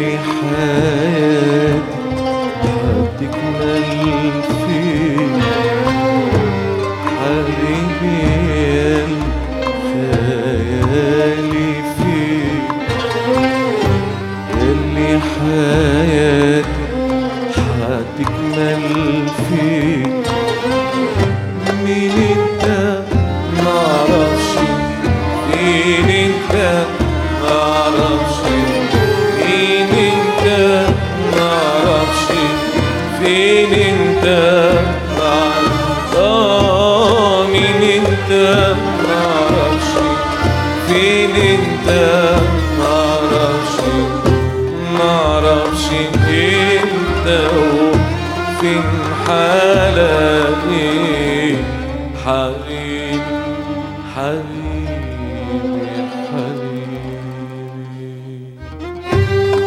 اللي حياتي هتكمل فيك حبيبي ياللي خيالي فيك اللي حياتي هتكمل فيك مين انت معرفش مين انت معرفش مين انت معرفش فين انت معرفش آه مين انت معرفش فين انت معرفش معرفش انت وفين حالك حبيبي حبيبي حبيبي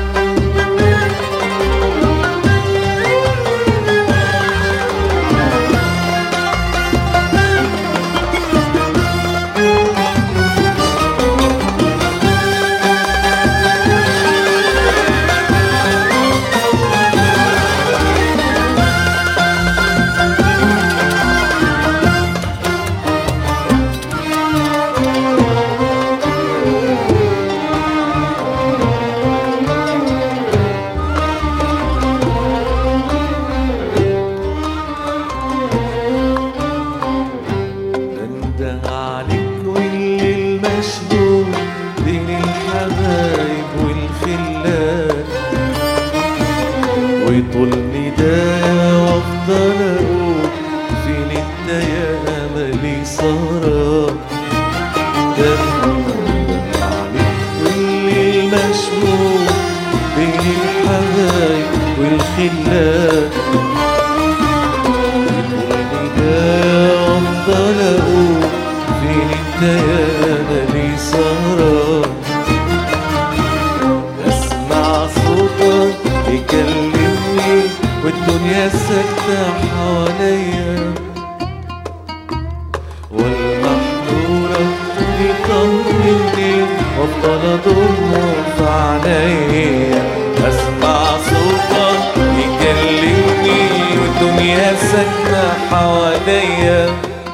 بنده عليك والليل مشغول بين الحبايب والخلات وطول ندايا وافضل اقول فين انت يا املي سهران بنده عليك والليل مشغول بين الحبايب والخلات افضل اقول فين انت يا نبي سهران اسمع صوتك يكلمني والدنيا ساكتة حواليا والمحظورة يطمني وافضل اضمه في عينيا اسمع صوتك يكلمني والدنيا ساكنة حواليا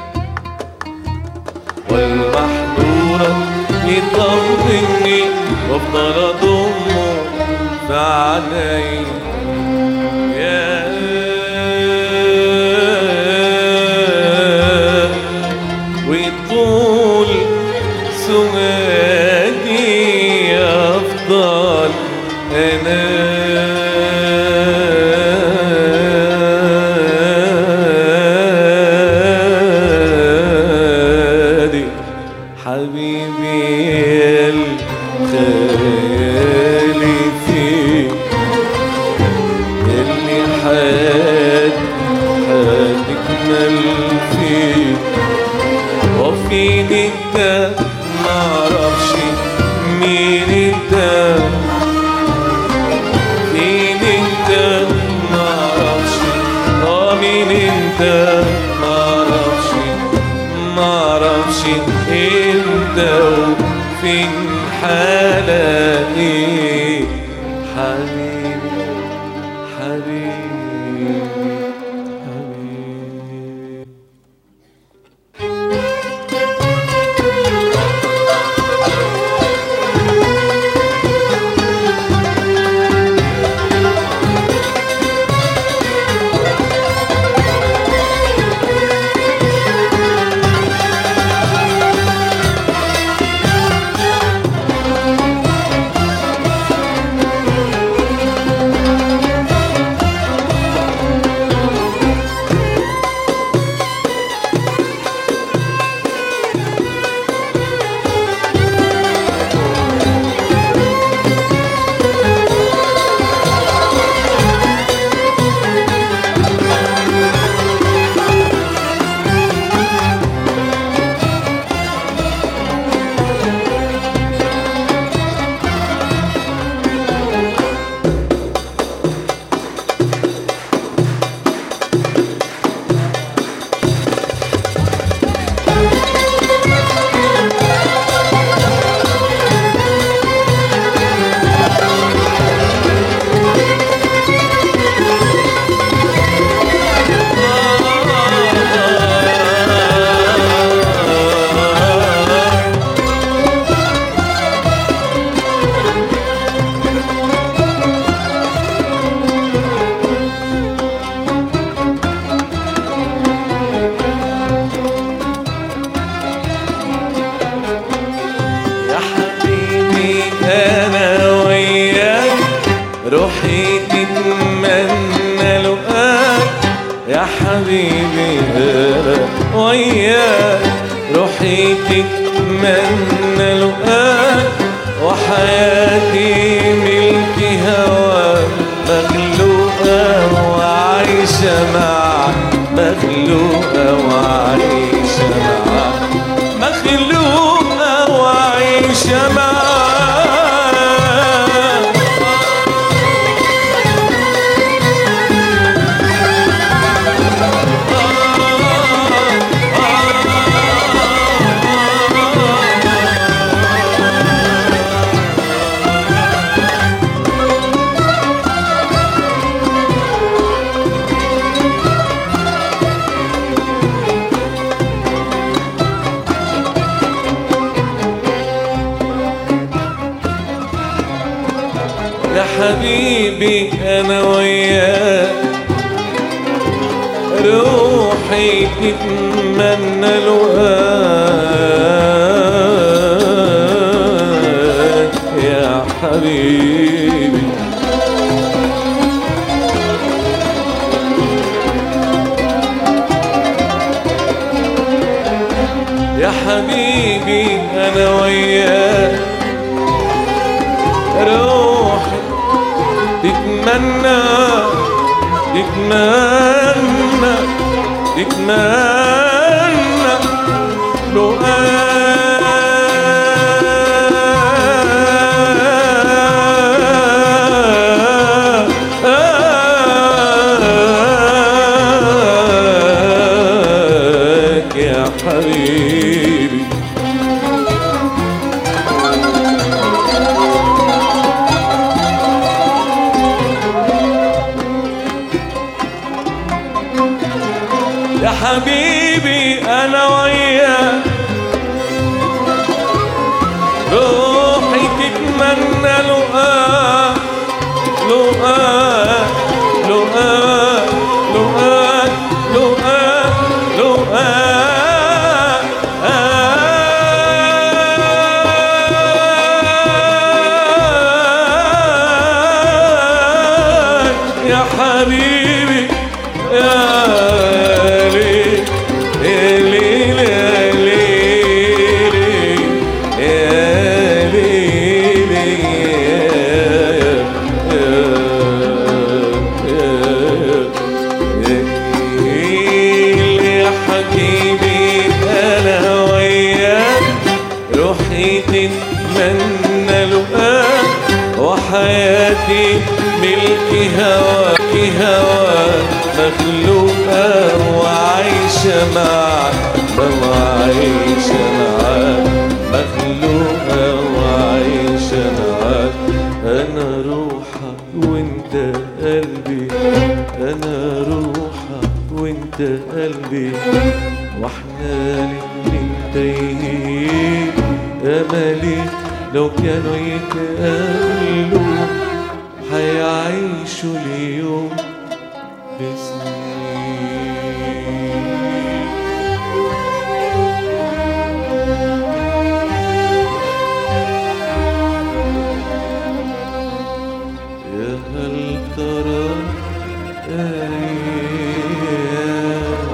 والمحظورة يطمني وافضل اضمه في عينيا يا ويطول سوادي أفضل أنا دي حبيبي الخيالي فيك اللي حياتي هتكمل فيك وفين انت معرفش مين انت مين انت معرفش اه مين انت معرفش معرفش انت وفين حالك ايه حبيبي حبيبي حبيبي روحي تتمنى لقاك يا حبيبي انا وياك روحي تتمنى لقاك وحياتي ملك هواك مخلوقة وعايشة معك مخلوقة وعايشة معك مخلوقة وعايشة معك يا حبيبي انا وياك روحي تتمنى لقاك يا حبيبي يا حبيبي انا وياك روحي تتمنى تتمنى تتمنى لو يا حبيبي يا حبيبي انا وياك روحي تتمنى لقاك لقاك لقاك لقاك لقاك لقاك يا حبيبي يا ليل يا ليل يا ليل يا ليل يا حبيبي انا وياك روحي تتمنى لقاك وحياتي ملك هواك هواك مخلوقة وعايشة معك وعايشة معك مخلوقة وعايشة معك أنا روحك وأنت قلبي أنا روحك وأنت قلبي واحنا الاتنين تايهين أملي لو كانوا يتقابلوا هيعيشوا اليوم بسنين يا هل ترى أيام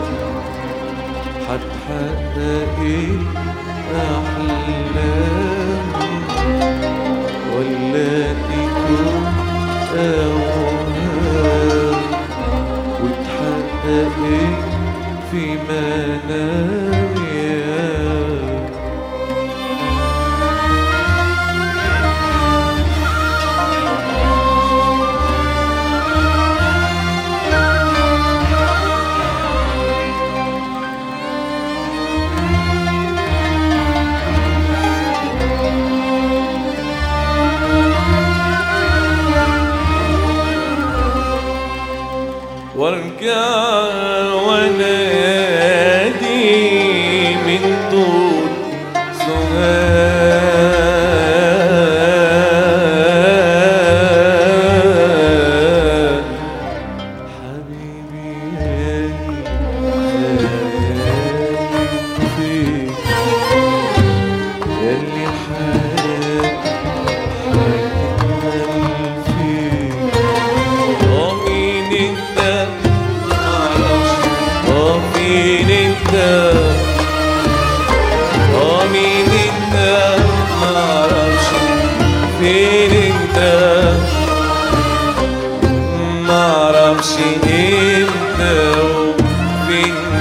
هتحقق إيه أحلام ولا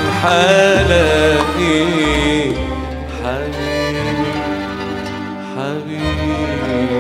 حلاقي حبيبي حبيبي